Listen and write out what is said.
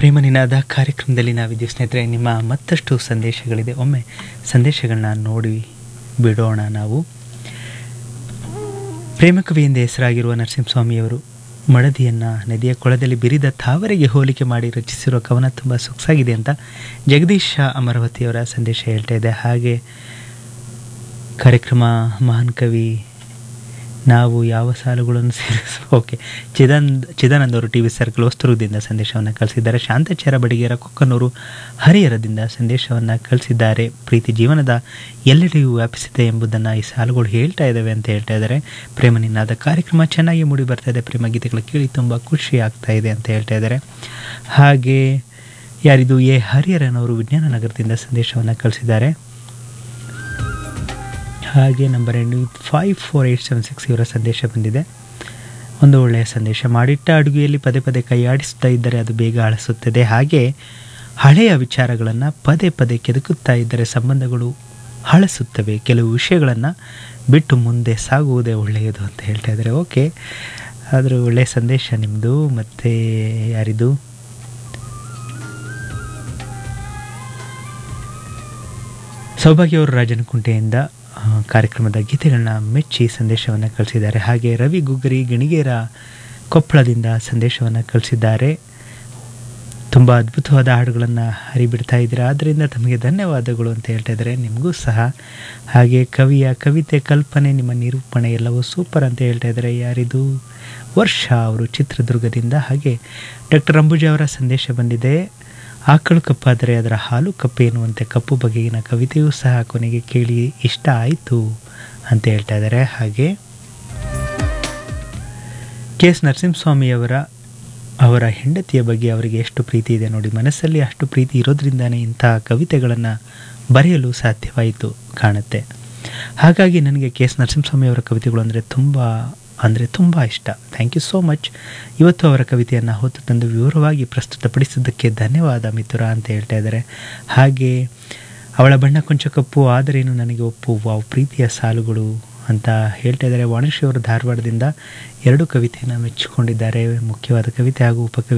ಪ್ರೇಮ ನಿನಾದ ಕಾರ್ಯಕ್ರಮದಲ್ಲಿ ನಾವಿದ್ದೀವಿ ಸ್ನೇಹಿತರೆ ನಿಮ್ಮ ಮತ್ತಷ್ಟು ಸಂದೇಶಗಳಿದೆ ಒಮ್ಮೆ ಸಂದೇಶಗಳನ್ನ ನೋಡಿ ಬಿಡೋಣ ನಾವು ಪ್ರೇಮಕವಿಯಿಂದ ಹೆಸರಾಗಿರುವ ನರಸಿಂಹಸ್ವಾಮಿಯವರು ಮಡದಿಯನ್ನು ನದಿಯ ಕೊಳದಲ್ಲಿ ಬಿರಿದ ತಾವರೆಗೆ ಹೋಲಿಕೆ ಮಾಡಿ ರಚಿಸಿರುವ ಕವನ ತುಂಬ ಸೊಗಸಾಗಿದೆ ಅಂತ ಜಗದೀಶ್ ಶಾ ಅಮರಾವತಿಯವರ ಸಂದೇಶ ಹೇಳ್ತಾ ಇದೆ ಹಾಗೆ ಕಾರ್ಯಕ್ರಮ ಮಹಾನ್ ಕವಿ ನಾವು ಯಾವ ಸಾಲುಗಳನ್ನು ಸೇರಿಸ ಓಕೆ ಚಿದಾನಂದ್ ಚಿದಾನಂದ್ ಅವರು ಟಿ ವಿ ಸರ್ಕಲ್ ವಸ್ತುರುದಿಂದ ಸಂದೇಶವನ್ನು ಕಳಿಸಿದ್ದಾರೆ ಶಾಂತಚಾರ ಬಡಿಗೇರ ಕೊಕ್ಕನೂರು ಹರಿಹರದಿಂದ ಸಂದೇಶವನ್ನು ಕಳಿಸಿದ್ದಾರೆ ಪ್ರೀತಿ ಜೀವನದ ಎಲ್ಲೆಡೆಯೂ ವ್ಯಾಪಿಸಿದೆ ಎಂಬುದನ್ನು ಈ ಸಾಲುಗಳು ಹೇಳ್ತಾ ಇದ್ದಾವೆ ಅಂತ ಹೇಳ್ತಾ ಇದ್ದಾರೆ ಪ್ರೇಮ ನಿನ್ನಾದ ಕಾರ್ಯಕ್ರಮ ಚೆನ್ನಾಗಿ ಮೂಡಿ ಬರ್ತಾ ಇದೆ ಪ್ರೇಮ ಗೀತೆಗಳು ಕೇಳಿ ತುಂಬ ಖುಷಿ ಆಗ್ತಾ ಇದೆ ಅಂತ ಹೇಳ್ತಾ ಇದ್ದಾರೆ ಹಾಗೆ ಯಾರಿದು ಎ ಹರಿಹರನವರು ವಿಜ್ಞಾನ ನಗರದಿಂದ ಸಂದೇಶವನ್ನು ಕಳಿಸಿದ್ದಾರೆ ಹಾಗೆ ನಂಬರ್ ಎಂಟು five four eight seven six ಇವರ ಸಂದೇಶ ಬಂದಿದೆ ಒಂದು ಒಳ್ಳೆಯ ಸಂದೇಶ ಮಾಡಿಟ್ಟ ಅಡುಗೆಯಲ್ಲಿ ಪದೇ ಪದೇ ಕೈಯಾಡಿಸ್ತಾ ಇದ್ದರೆ ಅದು ಬೇಗ ಅಳಿಸುತ್ತದೆ ಹಾಗೆ ಹಳೆಯ ವಿಚಾರಗಳನ್ನು ಪದೇ ಪದೇ ಕೆದಕುತ್ತಾ ಇದ್ದರೆ ಸಂಬಂಧಗಳು ಹಳಸುತ್ತವೆ ಕೆಲವು ವಿಷಯಗಳನ್ನು ಬಿಟ್ಟು ಮುಂದೆ ಸಾಗುವುದೇ ಒಳ್ಳೆಯದು ಅಂತ ಹೇಳ್ತಾ ಇದ್ದಾರೆ ಓಕೆ ಆದರೂ ಒಳ್ಳೆಯ ಸಂದೇಶ ನಿಮ್ಮದು ಮತ್ತು ಯಾರಿದು ಸೌಭಾಗ್ಯ ಅವರು ರಾಜನಕುಂಟೆಯಿಂದ ಆ, ಕಾರ್ಯಕ್ರಮದ ಗೀತೆಗಳನ್ನ ಮೆಚ್ಚಿ ಸಂದೇಶವನ್ನು ಕಳಿಸಿದ್ದಾರೆ ಹಾಗೆ ರವಿ ಗುಗ್ಗರಿ ಗಣಿಗೇರ ಕೊಪ್ಪಳದಿಂದ ಸಂದೇಶವನ್ನು ಕಳಿಸಿದ್ದಾರೆ ತುಂಬ ಅದ್ಭುತವಾದ ಹಾಡುಗಳನ್ನು ಹರಿಬಿಡ್ತಾ ಇದ್ದೀರಾ ಆದ್ದರಿಂದ ತಮಗೆ ಧನ್ಯವಾದಗಳು ಅಂತ ಹೇಳ್ತಾ ಇದ್ದಾರೆ ನಿಮಗೂ ಸಹ ಹಾಗೆ ಕವಿಯ ಕವಿತೆ ಕಲ್ಪನೆ ನಿಮ್ಮ ನಿರೂಪಣೆ ಎಲ್ಲವೂ ಸೂಪರ್ ಅಂತ ಹೇಳ್ತಾ ಇದ್ದಾರೆ ಯಾರಿದು ವರ್ಷ ಅವರು ಚಿತ್ರದುರ್ಗದಿಂದ ಹಾಗೆ ಡಾಕ್ಟರ್ ಅಂಬುಜಾ ಅವರ ಸಂದೇಶ ಬಂದಿದೆ ಆಕಳು ಕಪ್ಪಾದರೆ ಅದರ ಹಾಲು ಕಪ್ಪು ಎನ್ನುವಂತೆ ಕಪ್ಪು ಬಗೆಗಿನ ಕವಿತೆಯೂ ಸಹ ಕೊನೆಗೆ ಕೇಳಿ ಇಷ್ಟ ಆಯಿತು ಅಂತ ಹೇಳ್ತಾ ಇದ್ದಾರೆ ಹಾಗೆ ಕೆ ಎಸ್ ನರಸಿಂಹಸ್ವಾಮಿಯವರ ಅವರ ಹೆಂಡತಿಯ ಬಗ್ಗೆ ಅವರಿಗೆ ಎಷ್ಟು ಪ್ರೀತಿ ಇದೆ ನೋಡಿ ಮನಸ್ಸಲ್ಲಿ ಅಷ್ಟು ಪ್ರೀತಿ ಇರೋದ್ರಿಂದಾನೇ ಇಂತಹ ಕವಿತೆಗಳನ್ನು ಬರೆಯಲು ಸಾಧ್ಯವಾಯಿತು ಕಾಣುತ್ತೆ ಹಾಗಾಗಿ ನನಗೆ ಕೆ ಎಸ್ ನರಸಿಂಹಸ್ವಾಮಿ ಅವರ ಕವಿತೆಗಳು ಅಂದರೆ ತುಂಬ ಅಂದರೆ ತುಂಬ ಇಷ್ಟ ಥ್ಯಾಂಕ್ ಯು ಸೋ ಮಚ್ ಇವತ್ತು ಅವರ ಕವಿತೆಯನ್ನು ಹೊತ್ತು ತಂದು ವಿವರವಾಗಿ ಪ್ರಸ್ತುತಪಡಿಸಿದ್ದಕ್ಕೆ ಧನ್ಯವಾದ ಮಿಥುರ ಅಂತ ಹೇಳ್ತಾ ಇದ್ದಾರೆ ಹಾಗೆ ಅವಳ ಬಣ್ಣ ಕೊಂಚ ಕಪ್ಪು ಆದರೇನು ನನಗೆ ಒಪ್ಪು ವಾವ್ ಪ್ರೀತಿಯ ಸಾಲುಗಳು ಅಂತ ಹೇಳ್ತಾ ಇದ್ದಾರೆ ವಾಣಿಶ್ರೀ ಅವರು ಧಾರವಾಡದಿಂದ ಎರಡು ಕವಿತೆಯನ್ನು ಮೆಚ್ಚಿಕೊಂಡಿದ್ದಾರೆ ಮುಖ್ಯವಾದ ಕವಿತೆ ಹಾಗೂ ಉಪಕವಿ